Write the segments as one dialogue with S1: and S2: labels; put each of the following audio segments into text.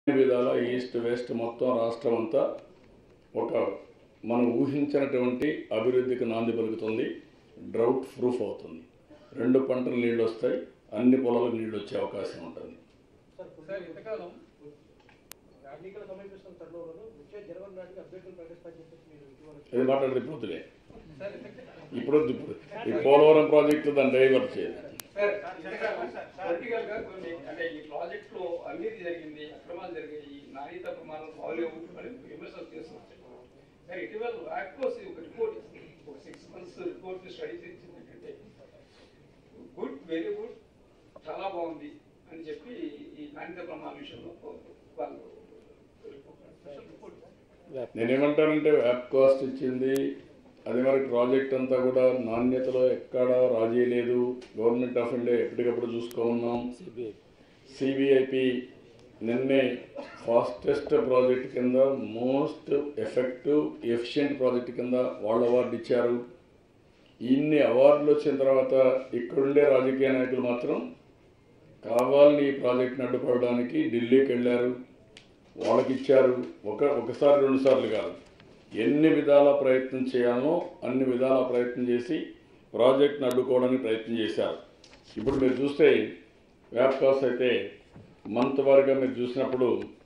S1: అన్ని విధాల east west మొత్తం రాష్ట్రం అంతా ఒక మనం ఊహించినటువంటి అభివృద్ధికి నాంది పలుకుతుంది డ్రౌట్ ప్రూఫ్ అవుతుంది రెండు పంటలు నీళ్ళు వస్తాయి అన్ని పొలాలకు నీళ్ళు వచ్చే అవకాశం ఉంటుంది
S2: సార్ ఇంతకాలం ఎన్నికలు సమీపిస్తున్న తరుణంలో వచ్చే జనవరి నాటికి అభ్యర్థులు ప్రకటిస్తారని చెప్పేసి మీరు ఇటీవల
S1: ఇది మాట్లాడితే ఇప్పుడు వద్దులే
S2: సార్ ఇంతకు-
S1: ఇప్పుడు వద్దు ఇప్పుడు ఈ పోలవరం ప్రాజెక్టు దాన్ని డైవర్ట్ చేయాలి
S3: సార్ పొలిటికల్ గా కొన్ని అంటే ఈ ప్రాజెక్ట్ లో అవినీతి జరిగింది అక్రమాలు జరిగాయి నాణ్యత ప్రమాణాలు బాగలేవు అని విమర్శలు చేస్తున్నారు సార్ ఇటీవల వాక్కోస్ ఒక రిపోర్ట్ ఇచ్చింది ఒక సిక్స్ మంత్స్ రిపోర్ట్ స్టడీ చేసింది ఏంటంటే గుడ్ వెరీ గుడ్ చాలా బాగుంది అని చెప్పి ఈ నాణ్యత ప్రమాణ విషయంలో వాళ్ళు రిపోర్ట్
S1: నేనేమంటానంటే యాప్ కాస్ట్ ఇచ్చింది అది మరి ప్రాజెక్ట్ అంతా కూడా నాణ్యతలో ఎక్కడ రాజీ లేదు గవర్నమెంట్ ఆఫ్ ఇండియా ఎప్పటికప్పుడు చూసుకో ఉన్నాం సిబిఐపి నిన్నే ఫాస్టెస్ట్ ప్రాజెక్ట్ కింద మోస్ట్ ఎఫెక్టివ్ ఎఫిషియెంట్ ప్రాజెక్ట్ కింద వాళ్ళు అవార్డు ఇచ్చారు ఇన్ని అవార్డులు వచ్చిన తర్వాత ఇక్కడుండే రాజకీయ నాయకులు మాత్రం కావాలని ఈ ప్రాజెక్ట్ని అడ్డుపడడానికి ఢిల్లీకి వెళ్ళారు వాళ్ళకి ఇచ్చారు ఒక ఒకసారి రెండు సార్లు కాదు ఎన్ని విధాల ప్రయత్నం చేయాలో అన్ని విధాల ప్రయత్నం చేసి ప్రాజెక్ట్ని అడ్డుకోవడానికి ప్రయత్నం చేశారు ఇప్పుడు మీరు చూస్తే వ్యాప్కాస్ అయితే మంత్ వారిగా మీరు చూసినప్పుడు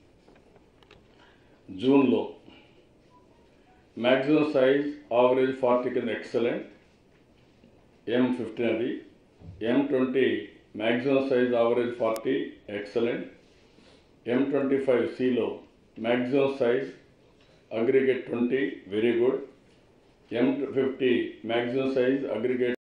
S1: జూన్లో మ్యాక్సిమం సైజ్ ఆవరేజ్ ఫార్టీ కింద ఎక్సలెంట్ ఎం ఫిఫ్టీన్ అది M twenty maximum size average forty excellent M twenty five సిలో maximum size aggregate twenty very good M fifty maximum size aggregate